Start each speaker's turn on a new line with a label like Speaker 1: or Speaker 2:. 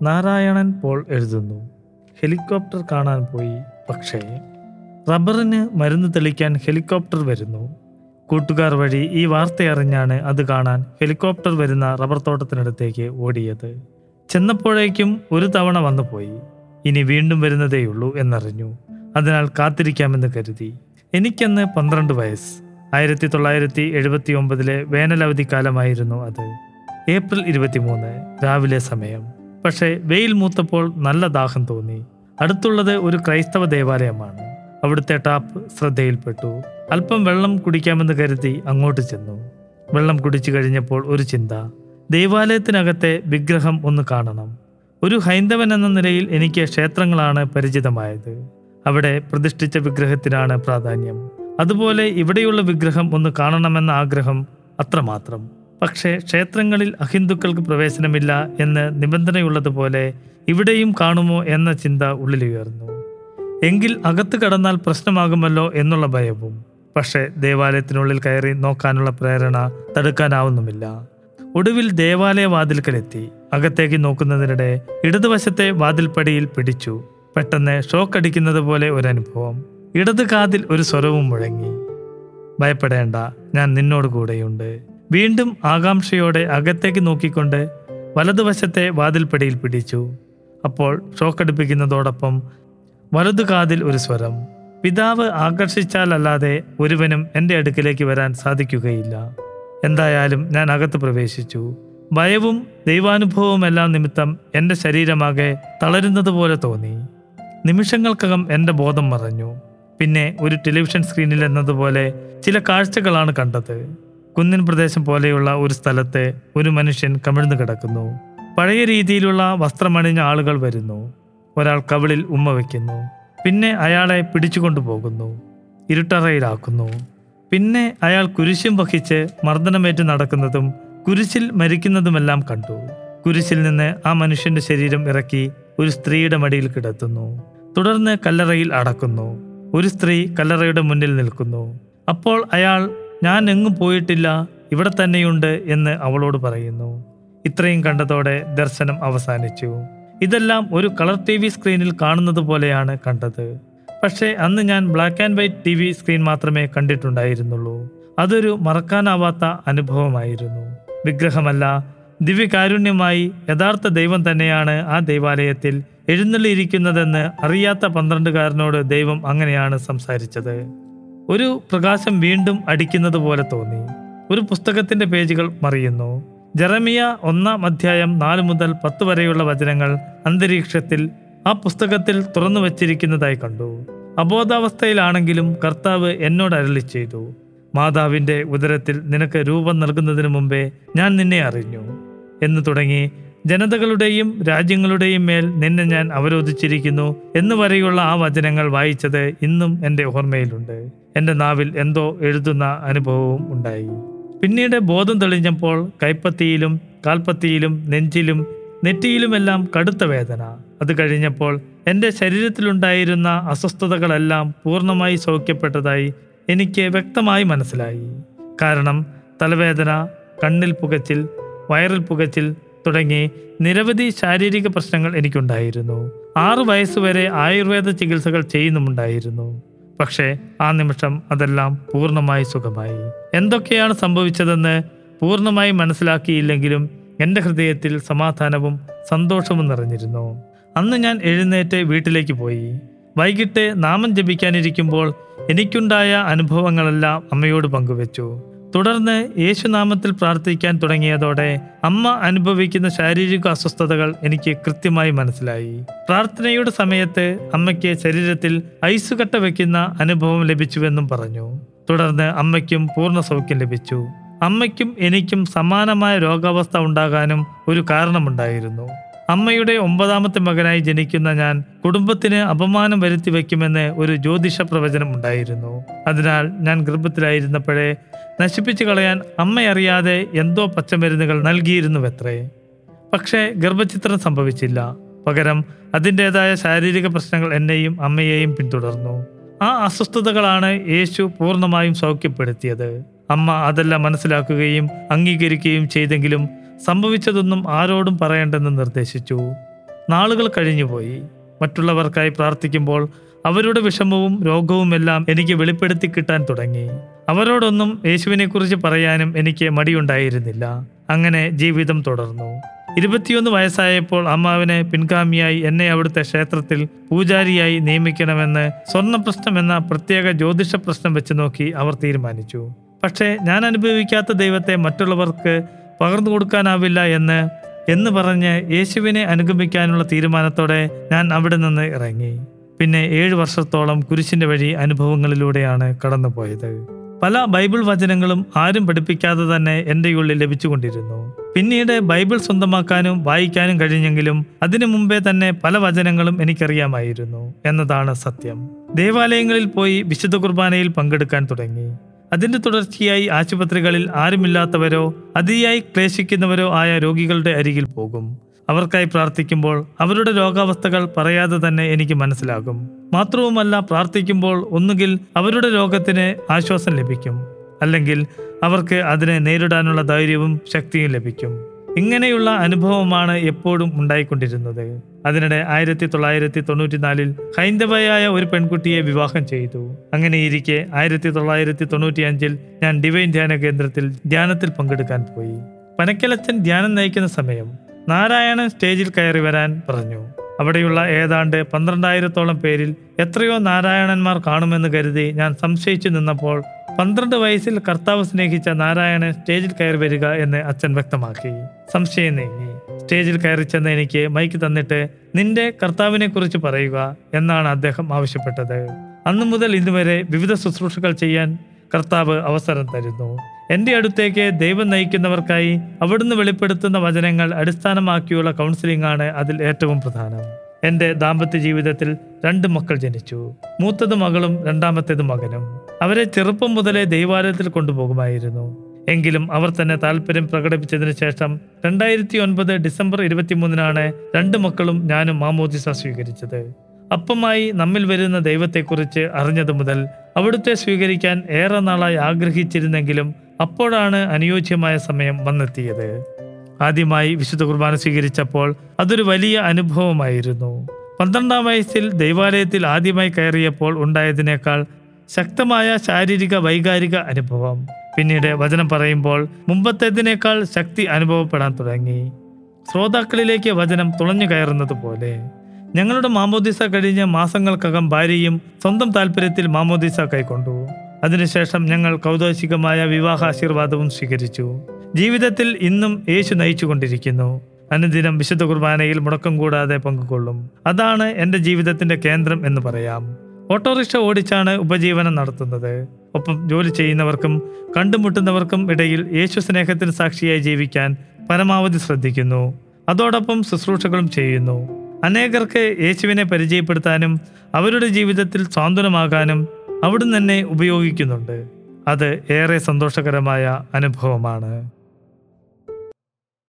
Speaker 1: Narayanan Paul എഴുതുന്നു helicopter കാണാൻ പോയി പക്ഷേ റബ്ബറിന് മരുന്ന് തെളിക്കാൻ ഹെലികോപ്റ്റർ വരുന്നു കൂട്ടുകാർ വഴി ഈ വാർത്തയറിഞ്ഞാണ് അത് കാണാൻ ഹെലികോപ്റ്റർ വരുന്ന റബ്ബർ തോട്ടത്തിനടുത്തേക്ക് ഓടിയത് ചെന്നപ്പോഴേക്കും ഒരു തവണ വന്നു പോയി ഇനി വീണ്ടും വരുന്നതേയുള്ളൂ എന്നറിഞ്ഞു അതിനാൽ കാത്തിരിക്കാമെന്ന് കരുതി എനിക്കന്ന് പന്ത്രണ്ട് വയസ്സ് ആയിരത്തി തൊള്ളായിരത്തി എഴുപത്തി ഒമ്പതിലെ വേനലവധിക്കാലമായിരുന്നു അത് ഏപ്രിൽ ഇരുപത്തിമൂന്ന് രാവിലെ സമയം പക്ഷേ വെയിൽ മൂത്തപ്പോൾ നല്ല ദാഹം തോന്നി അടുത്തുള്ളത് ഒരു ക്രൈസ്തവ ദേവാലയമാണ് അവിടുത്തെ ടാപ്പ് ശ്രദ്ധയിൽപ്പെട്ടു അല്പം വെള്ളം കുടിക്കാമെന്ന് കരുതി അങ്ങോട്ട് ചെന്നു വെള്ളം കുടിച്ചു കഴിഞ്ഞപ്പോൾ ഒരു ചിന്ത ദൈവാലയത്തിനകത്തെ വിഗ്രഹം ഒന്ന് കാണണം ഒരു ഹൈന്ദവൻ എന്ന നിലയിൽ എനിക്ക് ക്ഷേത്രങ്ങളാണ് പരിചിതമായത് അവിടെ പ്രതിഷ്ഠിച്ച വിഗ്രഹത്തിനാണ് പ്രാധാന്യം അതുപോലെ ഇവിടെയുള്ള വിഗ്രഹം ഒന്ന് കാണണമെന്ന ആഗ്രഹം അത്രമാത്രം പക്ഷേ ക്ഷേത്രങ്ങളിൽ അഹിന്ദുക്കൾക്ക് പ്രവേശനമില്ല എന്ന് നിബന്ധനയുള്ളതുപോലെ ഇവിടെയും കാണുമോ എന്ന ചിന്ത ഉള്ളിലുയർന്നു എങ്കിൽ അകത്ത് കടന്നാൽ പ്രശ്നമാകുമല്ലോ എന്നുള്ള ഭയവും പക്ഷേ ദേവാലയത്തിനുള്ളിൽ കയറി നോക്കാനുള്ള പ്രേരണ തടുക്കാനാവുന്നുമില്ല ഒടുവിൽ ദേവാലയ വാതിൽക്കലെത്തി അകത്തേക്ക് നോക്കുന്നതിനിടെ ഇടതുവശത്തെ വാതിൽപ്പടിയിൽ പിടിച്ചു പെട്ടെന്ന് ഷോക്ക് അടിക്കുന്നത് പോലെ ഒരു അനുഭവം ഇടത് കാതിൽ ഒരു സ്വരവും മുഴങ്ങി ഭയപ്പെടേണ്ട ഞാൻ നിന്നോട് കൂടെയുണ്ട് വീണ്ടും ആകാംക്ഷയോടെ അകത്തേക്ക് നോക്കിക്കൊണ്ട് വലതുവശത്തെ വാതിൽപ്പടിയിൽ പിടിച്ചു അപ്പോൾ ഷോക്കടിപ്പിക്കുന്നതോടൊപ്പം വലതു കാതിൽ ഒരു സ്വരം പിതാവ് ആകർഷിച്ചാലല്ലാതെ ഒരുവനും എൻ്റെ അടുക്കിലേക്ക് വരാൻ സാധിക്കുകയില്ല എന്തായാലും ഞാൻ അകത്ത് പ്രവേശിച്ചു ഭയവും ദൈവാനുഭവവുമെല്ലാം നിമിത്തം എൻ്റെ ശരീരമാകെ തളരുന്നത് പോലെ തോന്നി നിമിഷങ്ങൾക്കകം എൻ്റെ ബോധം മറഞ്ഞു പിന്നെ ഒരു ടെലിവിഷൻ സ്ക്രീനിൽ എന്നതുപോലെ ചില കാഴ്ചകളാണ് കണ്ടത് കുന്നിൻ പ്രദേശം പോലെയുള്ള ഒരു സ്ഥലത്ത് ഒരു മനുഷ്യൻ കമിഴ്ന്നു കിടക്കുന്നു പഴയ രീതിയിലുള്ള വസ്ത്രമണിഞ്ഞ ആളുകൾ വരുന്നു ഒരാൾ കവിളിൽ ഉമ്മ വയ്ക്കുന്നു പിന്നെ അയാളെ പിടിച്ചുകൊണ്ടു പോകുന്നു ഇരുട്ടറയിലാക്കുന്നു പിന്നെ അയാൾ കുരിശും വഹിച്ച് മർദ്ദനമേറ്റ് നടക്കുന്നതും കുരിശിൽ മരിക്കുന്നതുമെല്ലാം കണ്ടു കുരിശിൽ നിന്ന് ആ മനുഷ്യന്റെ ശരീരം ഇറക്കി ഒരു സ്ത്രീയുടെ മടിയിൽ കിടത്തുന്നു തുടർന്ന് കല്ലറയിൽ അടക്കുന്നു ഒരു സ്ത്രീ കല്ലറയുടെ മുന്നിൽ നിൽക്കുന്നു അപ്പോൾ അയാൾ ഞാൻ എങ്ങും പോയിട്ടില്ല ഇവിടെ തന്നെയുണ്ട് എന്ന് അവളോട് പറയുന്നു ഇത്രയും കണ്ടതോടെ ദർശനം അവസാനിച്ചു ഇതെല്ലാം ഒരു കളർ ടി വി സ്ക്രീനിൽ കാണുന്നത് പോലെയാണ് കണ്ടത് പക്ഷേ അന്ന് ഞാൻ black and white T V screen മാത്രമേ കണ്ടിട്ടുണ്ടായിരുന്നുള്ളൂ അതൊരു മറക്കാനാവാത്ത അനുഭവമായിരുന്നു വിഗ്രഹമല്ല ദിവ്യകാരുണ്യമായി യഥാർത്ഥ ദൈവം തന്നെയാണ് ആ ദൈവാലയത്തിൽ എഴുന്നള്ളിയിരിക്കുന്നതെന്ന് അറിയാത്ത പന്ത്രണ്ടുകാരനോട് ദൈവം അങ്ങനെയാണ് സംസാരിച്ചത് ഒരു പ്രകാശം വീണ്ടും അടിക്കുന്നത് പോലെ തോന്നി ഒരു പുസ്തകത്തിന്റെ പേജുകൾ മറിയുന്നു ജെറമിയ ഒന്നാം അധ്യായം നാല് മുതൽ പത്ത് വരെയുള്ള വചനങ്ങൾ അന്തരീക്ഷത്തിൽ ആ പുസ്തകത്തിൽ തുറന്നു വച്ചിരിക്കുന്നതായി കണ്ടു അബോധാവസ്ഥയിലാണെങ്കിലും കർത്താവ് എന്നോട് അരളി ചെയ്തു മാതാവിന്റെ ഉദരത്തിൽ നിനക്ക് രൂപം നൽകുന്നതിന് മുമ്പേ ഞാൻ നിന്നെ അറിഞ്ഞു എന്ന് തുടങ്ങി ജനതകളുടെയും രാജ്യങ്ങളുടെയും മേൽ നിന്നെ ഞാൻ അവരോധിച്ചിരിക്കുന്നു എന്ന് വരെയുള്ള ആ വചനങ്ങൾ വായിച്ചത് ഇന്നും എൻ്റെ ഓർമ്മയിലുണ്ട് എൻ്റെ നാവിൽ എന്തോ എഴുതുന്ന അനുഭവവും ഉണ്ടായി പിന്നീട് ബോധം തെളിഞ്ഞപ്പോൾ കൈപ്പത്തിയിലും കാൽപ്പത്തിയിലും നെഞ്ചിലും നെറ്റിയിലുമെല്ലാം കടുത്ത വേദന അത് കഴിഞ്ഞപ്പോൾ എൻ്റെ ശരീരത്തിലുണ്ടായിരുന്ന അസ്വസ്ഥതകളെല്ലാം പൂർണ്ണമായി സൗഖ്യപ്പെട്ടതായി എനിക്ക് വ്യക്തമായി മനസ്സിലായി കാരണം തലവേദന കണ്ണിൽ പുകച്ചിൽ വയറിൽ പുകച്ചിൽ തുടങ്ങി നിരവധി ശാരീരിക പ്രശ്നങ്ങൾ എനിക്കുണ്ടായിരുന്നു ആറു വയസ്സുവരെ ആയുർവേദ ചികിത്സകൾ ചെയ്യുന്നുമുണ്ടായിരുന്നു പക്ഷേ ആ നിമിഷം അതെല്ലാം പൂർണ്ണമായി സുഖമായി എന്തൊക്കെയാണ് സംഭവിച്ചതെന്ന് പൂർണ്ണമായി മനസ്സിലാക്കിയില്ലെങ്കിലും എൻ്റെ ഹൃദയത്തിൽ സമാധാനവും സന്തോഷവും നിറഞ്ഞിരുന്നു അന്ന് ഞാൻ എഴുന്നേറ്റ് വീട്ടിലേക്ക് പോയി വൈകിട്ട് നാമം ജപിക്കാനിരിക്കുമ്പോൾ എനിക്കുണ്ടായ അനുഭവങ്ങളെല്ലാം അമ്മയോട് പങ്കുവച്ചു തുടർന്ന് യേശുനാമത്തിൽ പ്രാർത്ഥിക്കാൻ തുടങ്ങിയതോടെ അമ്മ അനുഭവിക്കുന്ന ശാരീരിക അസ്വസ്ഥതകൾ എനിക്ക് കൃത്യമായി മനസ്സിലായി പ്രാർത്ഥനയുടെ സമയത്ത് അമ്മയ്ക്ക് ശരീരത്തിൽ ഐസുകട്ട വയ്ക്കുന്ന അനുഭവം ലഭിച്ചുവെന്നും പറഞ്ഞു തുടർന്ന് അമ്മയ്ക്കും പൂർണ്ണ സൗഖ്യം ലഭിച്ചു അമ്മയ്ക്കും എനിക്കും സമാനമായ രോഗാവസ്ഥ ഉണ്ടാകാനും ഒരു കാരണമുണ്ടായിരുന്നു അമ്മയുടെ ഒമ്പതാമത്തെ മകനായി ജനിക്കുന്ന ഞാൻ കുടുംബത്തിന് അപമാനം വരുത്തി വയ്ക്കുമെന്ന് ഒരു ജ്യോതിഷ പ്രവചനം ഉണ്ടായിരുന്നു അതിനാൽ ഞാൻ ഗർഭത്തിലായിരുന്നപ്പോഴേ നശിപ്പിച്ചു കളയാൻ അമ്മയറിയാതെ എന്തോ പച്ചമരുന്നുകൾ നൽകിയിരുന്നുവത്രേ പക്ഷേ ഗർഭചിത്രം സംഭവിച്ചില്ല പകരം അതിൻ്റെതായ ശാരീരിക പ്രശ്നങ്ങൾ എന്നെയും അമ്മയെയും പിന്തുടർന്നു ആ അസ്വസ്ഥതകളാണ് യേശു പൂർണ്ണമായും സൗഖ്യപ്പെടുത്തിയത് അമ്മ അതെല്ലാം മനസ്സിലാക്കുകയും അംഗീകരിക്കുകയും ചെയ്തെങ്കിലും സംഭവിച്ചതൊന്നും ആരോടും പറയേണ്ടെന്ന് നിർദ്ദേശിച്ചു നാളുകൾ കഴിഞ്ഞുപോയി മറ്റുള്ളവർക്കായി പ്രാർത്ഥിക്കുമ്പോൾ അവരുടെ വിഷമവും രോഗവുമെല്ലാം എനിക്ക് വെളിപ്പെടുത്തി കിട്ടാൻ തുടങ്ങി അവരോടൊന്നും യേശുവിനെക്കുറിച്ച് പറയാനും എനിക്ക് മടിയുണ്ടായിരുന്നില്ല അങ്ങനെ ജീവിതം തുടർന്നു ഇരുപത്തിയൊന്ന് വയസ്സായപ്പോൾ അമ്മാവിനെ പിൻഗാമിയായി എന്നെ അവിടുത്തെ ക്ഷേത്രത്തിൽ പൂജാരിയായി നിയമിക്കണമെന്ന് സ്വർണ്ണപ്രശ്നം എന്ന പ്രത്യേക ജ്യോതിഷ പ്രശ്നം വെച്ച് നോക്കി അവർ തീരുമാനിച്ചു പക്ഷേ ഞാൻ അനുഭവിക്കാത്ത ദൈവത്തെ മറ്റുള്ളവർക്ക് പകർന്നു കൊടുക്കാനാവില്ല എന്ന് എന്ന് പറഞ്ഞ് യേശുവിനെ അനുഗമിക്കാനുള്ള തീരുമാനത്തോടെ ഞാൻ അവിടെ നിന്ന് ഇറങ്ങി പിന്നെ ഏഴ് വർഷത്തോളം കുരിശിന്റെ വഴി അനുഭവങ്ങളിലൂടെയാണ് കടന്നുപോയത് പല ബൈബിൾ വചനങ്ങളും ആരും പഠിപ്പിക്കാതെ തന്നെ എൻ്റെ ഉള്ളിൽ ലഭിച്ചുകൊണ്ടിരുന്നു പിന്നീട് ബൈബിൾ സ്വന്തമാക്കാനും വായിക്കാനും കഴിഞ്ഞെങ്കിലും അതിനു മുമ്പേ തന്നെ പല വചനങ്ങളും എനിക്കറിയാമായിരുന്നു എന്നതാണ് സത്യം ദേവാലയങ്ങളിൽ പോയി വിശുദ്ധ കുർബാനയിൽ പങ്കെടുക്കാൻ തുടങ്ങി അതിന്റെ തുടർച്ചയായി ആശുപത്രികളിൽ ആരുമില്ലാത്തവരോ അതിയായി ക്ലേശിക്കുന്നവരോ ആയ രോഗികളുടെ അരികിൽ പോകും അവർക്കായി പ്രാർത്ഥിക്കുമ്പോൾ അവരുടെ രോഗാവസ്ഥകൾ പറയാതെ തന്നെ എനിക്ക് മനസ്സിലാകും മാത്രവുമല്ല പ്രാർത്ഥിക്കുമ്പോൾ ഒന്നുകിൽ അവരുടെ രോഗത്തിന് ആശ്വാസം ലഭിക്കും അല്ലെങ്കിൽ അവർക്ക് അതിനെ നേരിടാനുള്ള ധൈര്യവും ശക്തിയും ലഭിക്കും ഇങ്ങനെയുള്ള അനുഭവമാണ് എപ്പോഴും ഉണ്ടായിക്കൊണ്ടിരുന്നത് അതിനിടെ ആയിരത്തി തൊള്ളായിരത്തി തൊണ്ണൂറ്റിനാലിൽ ഹൈന്ദവയായ ഒരു പെൺകുട്ടിയെ വിവാഹം ചെയ്തു അങ്ങനെയിരിക്കെ ആയിരത്തി തൊള്ളായിരത്തി തൊണ്ണൂറ്റി അഞ്ചിൽ ഞാൻ ഡിവൈൻ ധ്യാന കേന്ദ്രത്തിൽ ധ്യാനത്തിൽ പങ്കെടുക്കാൻ പോയി പനക്കലച്ചൻ ധ്യാനം നയിക്കുന്ന സമയം നാരായണൻ സ്റ്റേജിൽ കയറി വരാൻ പറഞ്ഞു അവിടെയുള്ള ഏതാണ്ട് പന്ത്രണ്ടായിരത്തോളം പേരിൽ എത്രയോ നാരായണന്മാർ കാണുമെന്ന് കരുതി ഞാൻ സംശയിച്ചു നിന്നപ്പോൾ പന്ത്രണ്ട് വയസ്സിൽ കർത്താവ് സ്നേഹിച്ച നാരായണൻ സ്റ്റേജിൽ കയറി വരിക എന്ന് അച്ഛൻ വ്യക്തമാക്കി സംശയം നീങ്ങി സ്റ്റേജിൽ കയറി ചെന്ന് എനിക്ക് മൈക്ക് തന്നിട്ട് നിന്റെ കർത്താവിനെ കുറിച്ച് പറയുക എന്നാണ് അദ്ദേഹം ആവശ്യപ്പെട്ടത് അന്നു മുതൽ ഇന്നുവരെ വിവിധ ശുശ്രൂഷകൾ ചെയ്യാൻ കർത്താവ് അവസരം തരുന്നു എന്റെ അടുത്തേക്ക് ദൈവം നയിക്കുന്നവർക്കായി അവിടുന്ന് വെളിപ്പെടുത്തുന്ന വചനങ്ങൾ അടിസ്ഥാനമാക്കിയുള്ള കൗൺസിലിംഗ് ആണ് അതിൽ ഏറ്റവും പ്രധാനം എന്റെ ദാമ്പത്യ ജീവിതത്തിൽ രണ്ട് മക്കൾ ജനിച്ചു മൂത്തത് മകളും രണ്ടാമത്തേത് മകനും അവരെ ചെറുപ്പം മുതലേ ദൈവാലയത്തിൽ കൊണ്ടുപോകുമായിരുന്നു എങ്കിലും അവർ തന്നെ താല്പര്യം പ്രകടിപ്പിച്ചതിന് ശേഷം രണ്ടായിരത്തി ഒൻപത് ഡിസംബർ ഇരുപത്തിമൂന്നിനാണ് രണ്ട് മക്കളും ഞാനും മാമോദിസ സ്വീകരിച്ചത് അപ്പമായി നമ്മിൽ വരുന്ന ദൈവത്തെക്കുറിച്ച് അറിഞ്ഞതു മുതൽ അവിടുത്തെ സ്വീകരിക്കാൻ ഏറെ നാളായി ആഗ്രഹിച്ചിരുന്നെങ്കിലും അപ്പോഴാണ് അനുയോജ്യമായ സമയം വന്നെത്തിയത് ആദ്യമായി വിശുദ്ധ കുർബാന സ്വീകരിച്ചപ്പോൾ അതൊരു വലിയ അനുഭവമായിരുന്നു പന്ത്രണ്ടാം വയസ്സിൽ ദൈവാലയത്തിൽ ആദ്യമായി കയറിയപ്പോൾ ഉണ്ടായതിനേക്കാൾ ശക്തമായ ശാരീരിക വൈകാരിക അനുഭവം പിന്നീട് വചനം പറയുമ്പോൾ മുമ്പത്തേതിനേക്കാൾ ശക്തി അനുഭവപ്പെടാൻ തുടങ്ങി ശ്രോതാക്കളിലേക്ക് വചനം തുളഞ്ഞു കയറുന്നത് പോലെ ഞങ്ങളുടെ മാമോദിസ കഴിഞ്ഞ മാസങ്ങൾക്കകം ഭാര്യയും സ്വന്തം താല്പര്യത്തിൽ മാമോദിസ കൈക്കൊണ്ടു അതിനുശേഷം ഞങ്ങൾ കൗതോശികമായ വിവാഹാശീർവാദവും സ്വീകരിച്ചു ജീവിതത്തിൽ ഇന്നും യേശു നയിച്ചുകൊണ്ടിരിക്കുന്നു അനുദിനം വിശുദ്ധ കുർബാനയിൽ മുടക്കം കൂടാതെ പങ്കുകൊള്ളും അതാണ് എൻ്റെ ജീവിതത്തിന്റെ കേന്ദ്രം എന്ന് പറയാം ഓട്ടോറിക്ഷ ഓടിച്ചാണ് ഉപജീവനം നടത്തുന്നത് ഒപ്പം ജോലി ചെയ്യുന്നവർക്കും കണ്ടുമുട്ടുന്നവർക്കും ഇടയിൽ യേശു സ്നേഹത്തിന് സാക്ഷിയായി ജീവിക്കാൻ പരമാവധി ശ്രദ്ധിക്കുന്നു അതോടൊപ്പം ശുശ്രൂഷകളും ചെയ്യുന്നു അനേകർക്ക് യേശുവിനെ പരിചയപ്പെടുത്താനും അവരുടെ ജീവിതത്തിൽ സ്വാന്തനമാകാനും അവിടുന്ന് തന്നെ ഉപയോഗിക്കുന്നുണ്ട് അത് ഏറെ സന്തോഷകരമായ അനുഭവമാണ്